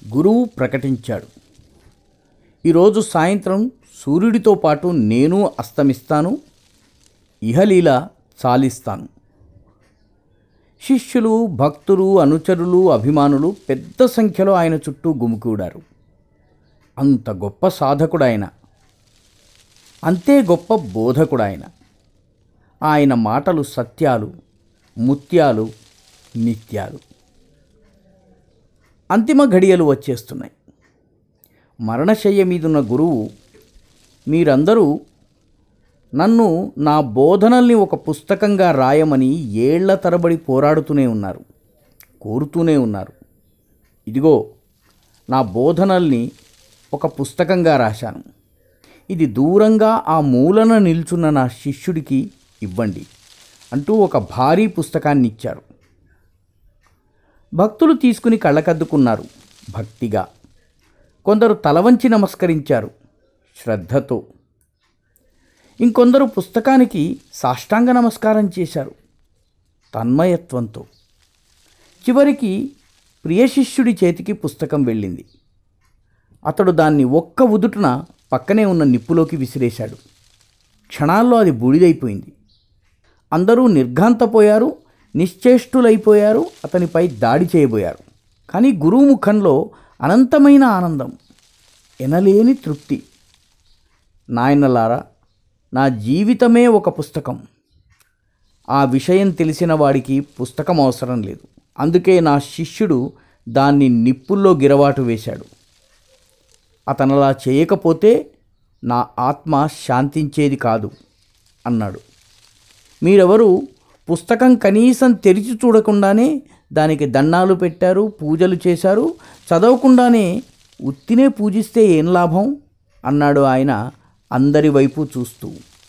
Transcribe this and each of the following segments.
గురువు ప్రకటించాడు ఈరోజు సాయంత్రం సూర్యుడితో పాటు నేను అస్తమిస్తాను ఇహలీల చాలిస్తాను శిష్యులు భక్తులు అనుచరులు అభిమానులు పెద్ద సంఖ్యలో ఆయన చుట్టూ గుమికూడారు అంత గొప్ప సాధకుడాయన అంతే గొప్ప బోధకుడాయన ఆయన మాటలు సత్యాలు ముత్యాలు నిత్యాలు అంతిమ ఘడియలు వచ్చేస్తున్నాయి మరణశయ్య మీదున్న గురువు మీరందరూ నన్ను నా బోధనల్ని ఒక పుస్తకంగా రాయమని ఏళ్ల తరబడి పోరాడుతూనే ఉన్నారు కోరుతూనే ఉన్నారు ఇదిగో నా బోధనల్ని ఒక పుస్తకంగా రాశాను ఇది దూరంగా ఆ మూలన నిల్చున్న నా శిష్యుడికి ఇవ్వండి అంటూ ఒక భారీ పుస్తకాన్ని ఇచ్చారు భక్తులు తీసుకుని కళ్ళకద్దుకున్నారు భక్తిగా కొందరు తలవంచి నమస్కరించారు శ్రద్ధతో ఇంకొందరు పుస్తకానికి సాష్టాంగ నమస్కారం చేశారు తన్మయత్వంతో చివరికి ప్రియ శిష్యుడి చేతికి పుస్తకం వెళ్ళింది అతడు దాన్ని ఒక్క ఉదుటున పక్కనే ఉన్న నిప్పులోకి విసిరేశాడు క్షణాల్లో అది బూడిదైపోయింది అందరూ నిర్ఘాంతపోయారు నిశ్చేష్టులైపోయారు అతనిపై దాడి చేయబోయారు కానీ గురువు ముఖంలో అనంతమైన ఆనందం ఎనలేని తృప్తి నాయనలారా నా జీవితమే ఒక పుస్తకం ఆ విషయం తెలిసిన వాడికి పుస్తకం అవసరం లేదు అందుకే నా శిష్యుడు దాన్ని నిప్పుల్లో గిరవాటు వేశాడు అతనలా చేయకపోతే నా ఆత్మ శాంతించేది కాదు అన్నాడు మీరెవరు పుస్తకం కనీసం తెరిచి చూడకుండానే దానికి దండాలు పెట్టారు పూజలు చేశారు చదవకుండానే ఉత్తినే పూజిస్తే ఏం లాభం అన్నాడు ఆయన అందరి వైపు చూస్తూ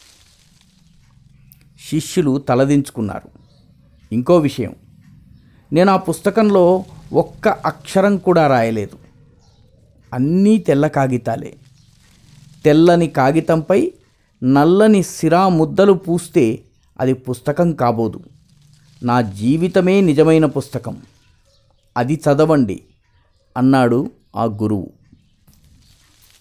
శిష్యులు తలదించుకున్నారు ఇంకో విషయం నేను ఆ పుస్తకంలో ఒక్క అక్షరం కూడా రాయలేదు అన్నీ తెల్ల కాగితాలే తెల్లని కాగితంపై నల్లని సిరా ముద్దలు పూస్తే అది పుస్తకం కాబోదు నా జీవితమే నిజమైన పుస్తకం అది చదవండి అన్నాడు ఆ గురువు